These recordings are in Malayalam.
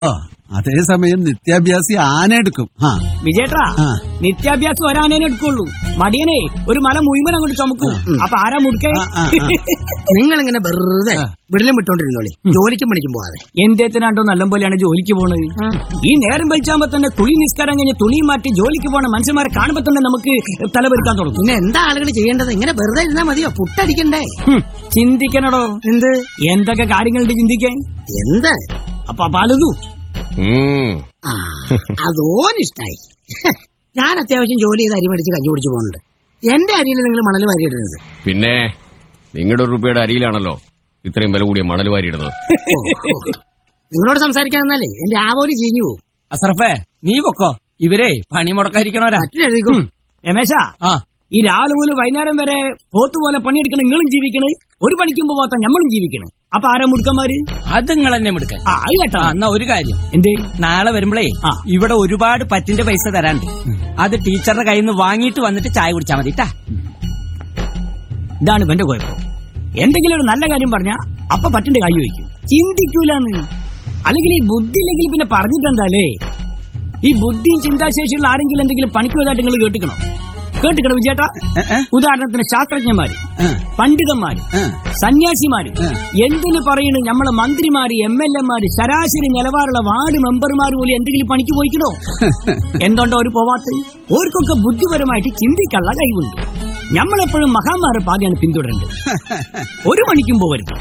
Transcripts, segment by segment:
ഓ അതേസമയം നിത്യാഭ്യാസി ആന എടുക്കും ആ വിജയേട്ടാ ആ. നിത്യാഭ്യാസം ഒരാനേ എടുക്കുള്ളൂ മടിയനെ ഒരു മല മുഴുവൻ അങ്ങോട്ട് ചുമക്കും അപ്പൊ ആരാ മുടുക്കേ ആ, ആ, ആ. നിങ്ങൾ ഇങ്ങനെ വെറുതെ വിടലും വിട്ടോണ്ടിരുന്നോളി ജോലിക്കും പണിക്കും പോവാതെ എന്തേത്തിനാണ്ടോ നല്ല പോലെയാണ് ജോലിക്ക് പോണത് ഈ നേരം വലിച്ചാകുമ്പോ തന്നെ തുണി നിസ്കാരം കഴിഞ്ഞ് തുണി മാറ്റി ജോലിക്ക് പോണ മനുഷ്യന്മാരെ കാണുമ്പോ തന്നെ നമുക്ക് തലപെരുക്കാൻ തുടങ്ങും പിന്നെ എന്താ ആളുകൾ ചെയ്യേണ്ടത് ഇങ്ങനെ വെറുതെ ഇരുന്നാ മതിയോ പുട്ടടിക്കണ്ടേ ഹും, ചിന്തിക്കണടോ എന്ത് എന്തൊക്കെ കാര്യങ്ങളുണ്ട് ചിന്തിക്കാൻ എന്ത് അപ്പൊ പലതു ഉം. ആ അതോനിഷ്ടായി ഞാൻ അത്യാവശ്യം ജോലി ചെയ്ത് അരി മേടിച്ച് കഞ്ഞി കുടിച്ചു പോകുന്നുണ്ട് എന്റെ അരിയിൽ നിങ്ങൾ മണൽ വാരിയിടുന്നത് പിന്നെ നിങ്ങളുടെ ഒരു രൂപയുടെ അരിയിലാണല്ലോ ഇത്രയും വില കൂടിയ മണൽ വാരിയിടുന്നത് ഓ, ഓ. നിങ്ങളോട് സംസാരിക്കാൻ നിന്നാലേ എന്റെ ആവോലി ചീഞ്ഞു പോകും അസറഫേ നീ പൊക്കോ ഇവരെ പണി മുടക്കാതിരിക്കണോരാ മറ്റൊരെഴുതിക്കും രമേശ ആ ഈ രാവിലെ മുതൽ വൈകുന്നേരം വരെ പോത്തുപോലെ പണിയെടുക്കണം നിങ്ങളും ജീവിക്കണേ ഒരു പണിക്കുമ്പോ പോത്ത നമ്മളും ജീവിക്കണേ അപ്പൊ ആരാ മുടുക്കന്മാര് അത് നിങ്ങൾ തന്നെ എടുക്കാൻ ആ അത് കേട്ടോ ആ എന്നാ ഒരു കാര്യം എന്തേ നാളെ വരുമ്പളേ ആ. ഇവിടെ ഒരുപാട് പറ്റിന്റെ പൈസ തരാണ്ട് അത് ടീച്ചറുടെ കയ്യിൽ നിന്ന് വാങ്ങിയിട്ട് വന്നിട്ട് ചായ കുടിച്ചാ മതി ട്ടാ. ഇതാണ് ഇവന്റെ കുഴപ്പം എന്തെങ്കിലും ഒരു നല്ല കാര്യം പറഞ്ഞാ അപ്പൊ പറ്റിന്റെ കൈ വയ്ക്കും ചിന്തിക്കൂലെന്ന് അല്ലെങ്കിൽ ഈ ബുദ്ധി ഇല്ലെങ്കിൽ പിന്നെ പറഞ്ഞിട്ടെന്താലേ ഈ ബുദ്ധിയും ചിന്താശേഷിയുള്ള ആരെങ്കിലും എന്തെങ്കിലും പണിക്ക് പോയതായിട്ട് നിങ്ങൾ കേട്ടിക്കണോ കേട്ടിക്കണോ വിജയേട്ടാ ഏ, ഏ, ഉദാഹരണത്തിന് ശാസ്ത്രജ്ഞന്മാര് ഏ, പണ്ഡിതന്മാര് ഏ. സന്യാസിമാര് ഏ. എന്തിനു പറയുന്നു നമ്മളെ മന്ത്രിമാര് എം എൽ എമാര് ശരാശരി നിലവാരമുള്ള വാർഡ് മെമ്പർമാർ പോലും എന്തെങ്കിലും പണിക്ക് പോയിക്കണോ എന്തുകൊണ്ടോ ഒരു പോവാത്ത ഓർക്കൊക്കെ ബുദ്ധിപരമായിട്ട് ചിന്തിക്കാനുള്ള കഴിവുണ്ട് നമ്മളെപ്പോഴും മഹാന്മാരെ പാതയാണ് പിന്തുടരേണ്ടത് ഒരു പണിക്കും പോകരുത്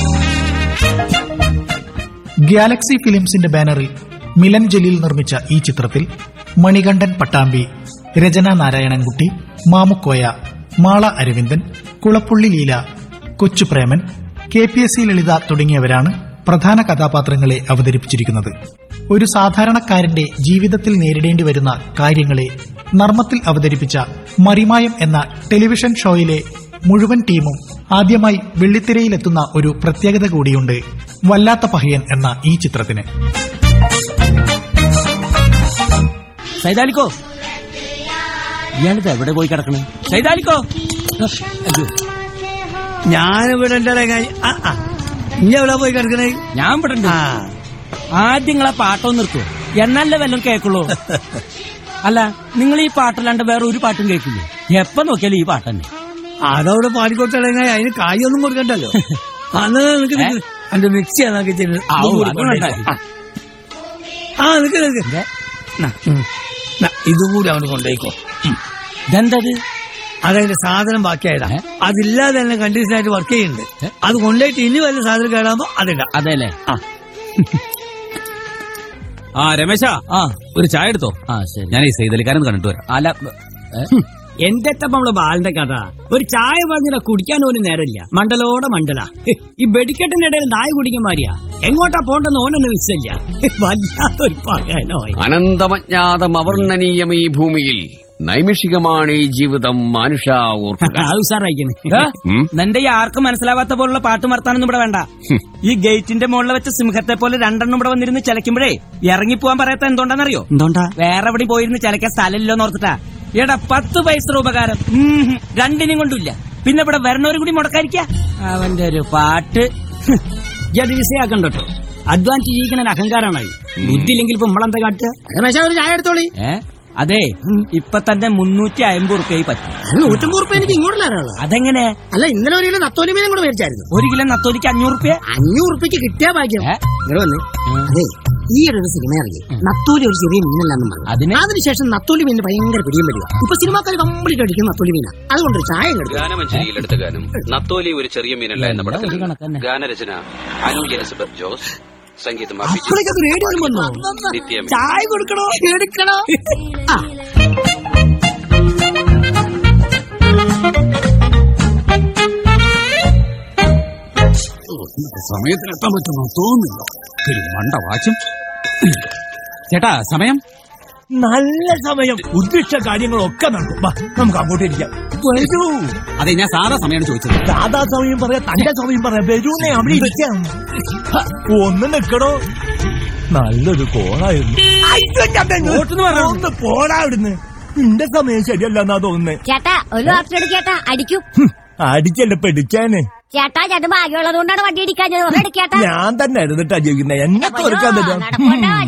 ഗാലക്സി ഫിലിംസിന്റെ ബാനറിൽ മിലൻ ജലീൽ നിർമ്മിച്ച ഈ ചിത്രത്തിൽ മണികണ്ഠൻ പട്ടാമ്പി രചന Narayanankutty Mamukkoya Mala Aravindan Kulappully Leela Kochupreman K P S C Lalitha തുടങ്ങിയവരാണ് പ്രധാന കഥാപാത്രങ്ങളെ അവതരിപ്പിച്ചിരിക്കുന്നത് ഒരു സാധാരണക്കാരന്റെ ജീവിതത്തിൽ നേരിടേണ്ടി വരുന്ന കാര്യങ്ങളെ നർമ്മത്തിൽ അവതരിപ്പിച്ച മറിമായം എന്ന ടെലിവിഷൻ ഷോയിലെ മുഴുവൻ ടീമും ആദ്യമായി വെള്ളിത്തിരയിലെത്തുന്ന ഒരു പ്രത്യേകത കൂടിയുണ്ട് വല്ലാത്ത പഹയൻ എന്ന ഈ ചിത്രത്തിന് സൈതാലിക്കോ ഇയാളിത് എവിടെ പോയി കിടക്കണേ സൈതാലിക്കോ ഞാനിവിടെ ഇനി എവിടെ പോയി കിടക്കണേ ഞാൻ ഇവിടെ ഉണ്ട് ആദ്യം നിങ്ങളെ പാട്ടം നിർത്തുവോ എന്നല്ലേ വല്ലതും കേക്കുള്ളൂ അല്ല നിങ്ങൾ ഈ പാട്ടല്ലാണ്ട് വേറെ ഒരു പാട്ടും കേൾക്കില്ലേ എപ്പ നോക്കിയാലും ഈ പാട്ട് തന്നെ അതവിടെ പാടിക്കൊടുത്തടങ്ങായി അതിന് കായൊന്നും കൊടുക്കണ്ടല്ലോ അന്ന് നിനക്ക് ഏ? എന്റെ മിക്സി ആക്കി ഔ, അതുകൊണ്ടായി. ആ നിനക്ക് നിനക്ക് നാ, ഉം. നാ, ഇതും കൂടി അവിടെ കൊണ്ടുപോയിക്കോ ഇതെന്തത് അതതിന്റെ സാധനം ബാക്കിയായതാ ഏ? അതില്ലാതെ തന്നെ കണ്ടീഷൻ ആയിട്ട് വർക്ക് ചെയ്യുന്നുണ്ട് ഏ? അത് കൊണ്ടുപോയിട്ട് ഇനി വല്ല സാധനം കേടാകുമ്പോ അതിടാം അതെല്ലേ ആ രമേശ ആ ഒരു ചായ എടുത്തോ ആ ശരി ഞാൻ ഈ സൈതലിക്കാരൻ കണ്ടിട്ട് വരാം അല്ല ഏ? എന്തെത്തപ്പ നമ്മള് ബാലിന്റെ കഥ ഒരു ചായ പറഞ്ഞിട്ട് കുടിക്കാൻ പോലും നേരമില്ല മണ്ടലോടെ മണ്ടല ഈ വെടിക്കെട്ടിന്റെ ഇടയിൽ നായ കുടിക്കാൻ മാറിയാ എങ്ങോട്ടാ പോണ്ടെന്ന് ഓനൊന്നും വിശ്വല്ല വല്ലാത്തൊരു പറയാനോ അനന്തമജ്ഞാതം അവർണ്ണനീയം ഈ ഭൂമിയിൽ നൈമിഷികമാണ് ഈ ജീവിതം മനുഷ്യ ഓർക്കുക അത് ഉസാറായിക്കണ് ഏ? ഉം? നിന്റെ ഈ ആർക്കും മനസ്സിലാവാത്ത പോലുള്ള പാട്ട് മർത്താനൊന്നും ഇവിടെ വേണ്ട ഈ ഗേറ്റിന്റെ മുകളിൽ വെച്ച് സിംഹത്തെ പോലെ രണ്ടെണ്ണം ഇവിടെ വന്നിരുന്ന് ചിലക്കുമ്പോഴേ ഇറങ്ങിപ്പോവാൻ പറയാത്ത എന്തുകൊണ്ടാണെന്നറിയോ എന്തോണ്ടാ വേറെ എവിടെ പോയിരുന്ന് ചിലക്കാൻ സ്ഥലമില്ലെന്ന് ഓർത്തിട്ടാ എടാ പത്ത് പൈസ ഉപകാരം ഉം, ഹും. രണ്ടിനും കൊണ്ടില്ല പിന്നെ ഇവിടെ വരണവരും കൂടി മുടക്കാതിരിക്ക അവന്റെ ഒരു പാട്ട് ഇത് വിസയാക്കണ്ട കേട്ടോ അധ്വാനിച്ച് ജീവിക്കണ അഹങ്കാരമാണ് ബുദ്ധി ഇല്ലെങ്കിൽ ഇപ്പൊ നമ്മളെന്താ കാട്ടുക രമേശ ഒരു ചായ എടുത്തോളി ഏ അതെ ഇപ്പൊ തന്നെ മുന്നൂറ്റി അമ്പത് റുപ്യ പറ്റും അത് നൂറ്റമ്പത് റുപ്യ എനിക്ക് ഇങ്ങോട്ട് തരാനുള്ള അതെങ്ങനെ അല്ല ഇന്നലെ ഒരു കിലോ നത്തോലി മീനും കൂടെ മേടിച്ചായിരുന്നു ഒരു കിലോ നത്തോലിക്ക് അഞ്ഞൂറ് റുപ്യ അഞ്ഞൂറ് റുപ്യക്ക് കിട്ടിയ ഭാഗ്യം ഏ? ഇങ്ങനെ വന്ന് അതെ ഈ ഒരു സിനിമ ഇറങ്ങി നത്തോലി ഒരു ചെറിയ മീനല്ലെന്നും പറഞ്ഞു അതിന്? അതിനുശേഷം നത്തോലി മീനിന് ഭയങ്കര പിടിയും വരിക ഇപ്പൊ സിനിമാക്കാർ കംപ്ലീറ്റ് അടിക്കും നത്തോലി മീന അതുകൊണ്ട് ഒരു ചായ എടുക്കും ഗാനമഞ്ജരിയിൽ എടുത്ത ഗാനം നത്തോലി ഒരു ചെറിയ മീനല്ല എന്ന ഒരു പടത്തിൽ കണക്കന്നെ. ഗാനരചന അനു എലിസബത്ത് ജോസ് സംഗീതം അപ്പോഴേക്കത് റേഡിയോ വന്നോ നിത്യം ചായ കൊടുക്കണോ എടുക്കണോ ആ സമയത്തിനെത്താൻ പറ്റുമോ തോന്നുന്നില്ല ഒരു മണ്ട വാച്ചും ചേട്ടാ സമയം നല്ല സമയം ഉദ്ദേശിച്ച കാര്യങ്ങളൊക്കെ നടക്കും വാ, നമുക്ക് അങ്ങോട്ട് ഇരിക്കാം വരൂ അതെ ഞാൻ സാധാ സമയമാണ് ചോദിച്ചത് ദാദാ സമയം പറയാ തന്റെ സമയം പറയാ വരൂന്നേ അവിടെ ഇരിക്കാം ഹ, ഒന്ന് നിക്കടോ നല്ലൊരു കോളായിരുന്നു ഒന്ന് പോടാ അവിടുന്ന് നിന്റെ സമയം ശരിയല്ലെന്നാ തോന്നുന്നേ ചേട്ടാ ഒരു വാർത്ത ചേട്ടാ അടിക്കും അടിച്ചല്ല പെടിച്ചാന് ചേട്ടാ ചേട്ടൻ ഭാഗ്യമുള്ളത് കൊണ്ടാണ് വണ്ടി ഇടിക്കാഞ്ഞത് ഒന്ന് എടുക്കേട്ടാ ഞാൻ തന്നെ ഇരുന്നിട്ടാ ജീവിക്കുന്നത് എന്നെ തോൽക്കാൻ തരാം നടക്കോട്ടാ